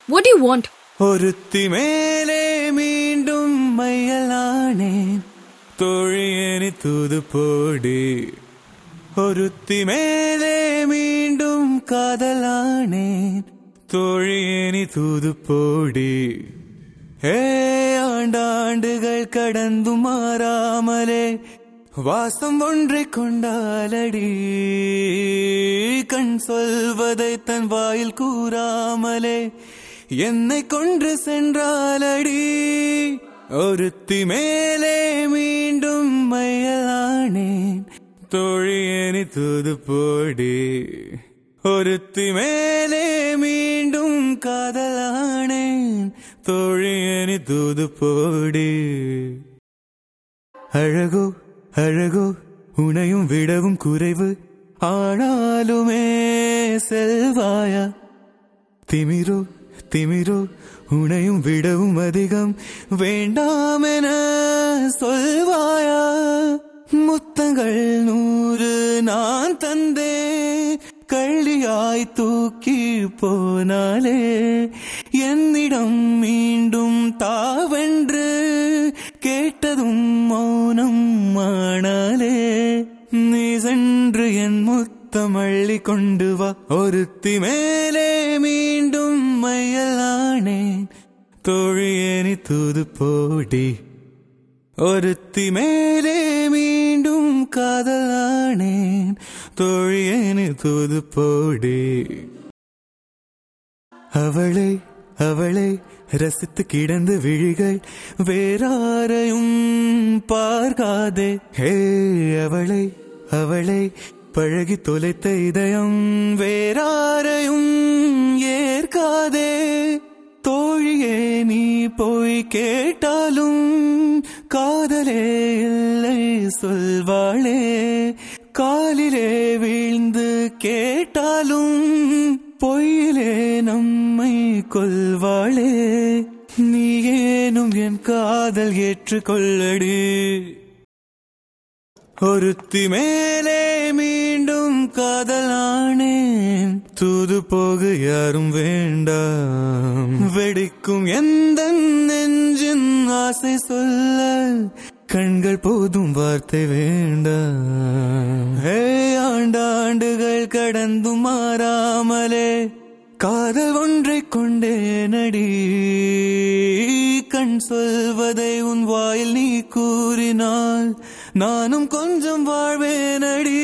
What do you want? ஒருத்தி மேலே மீண்டும் மையலானேன் தோழியனி தூது போடி ஒருத்தி மேலே மீண்டும் காதலானேன் தோழியனி தூது போடி ஏ ஆண்டாண்டுகள் கடந்து மாறாமலே வாசம் ஒன்றை கொண்டாலடி கண் சொல்வதை தன் வாயில் கூறாமலே என்னை கொன்று சென்றாலடி ஒருத்தி மேலே மீண்டும் மையலானேன் தோழியனி தூது போடி ஒருத்தி மேலே மீண்டும் காதலானேன் தோழியனி தூது போடி அழகோ அழகோ உனையும் விடவும் குறைவு ஆனாலுமே செல்வாயா திமிரோ திமிரோ உனையும் விடவும் அதிகம் வேண்டாமென சொல்வாயா முத்தங்கள் நூறு நான் தந்தே கள்ளியாய் தூக்கி போனாலே என்னிடம் மீண்டும் தாவென்று கேட்டதும் மௌனம் ஆனாலே நீ சென்று என் முத்தம் அள்ளி கொண்டு வா ஒருத்தி மேலே மீண்டும் மையலானேன் தோழியேனி தூது போடி ஒருத்தி மேலே மீண்டும் காதலானேன் தோழியேனி தூது போடி அவளை அவளை ரசித்து கிடந்த விழிகள் வேறாரையும் பார்க்காதே ஹே அவளை அவளை பழகி தொலைத்த இதயம் வேறாரையும் ஏற்காதே தோழியே நீ போய் கேட்டாலும் காதலே இல்லை சொல்வாளே காலிலே வீழ்ந்து கேட்டாலும் பொய்யிலே நம்மை கொல்வாளே நீ ஏனும் என் காதல் ஏற்றுக்கொள்ளடி ஒருத்தி மேலே மீண்டும் காதலானேன் தூது போக யாரும் வேண்டாம் வெடிக்கும் எந்த நெஞ்சின் ஆசை சொல்ல கண்கள் போதும் வார்த்தை வேண்டாம் ஹே ஆண்டாண்டுகள் கடந்தும் மாறாமலே காதல் ஒன்றை கொண்டே நடி கண் சொல்வதை உன் வாயில் நீ கூறினால் நானும் கொஞ்சம் வாழ்வேனடி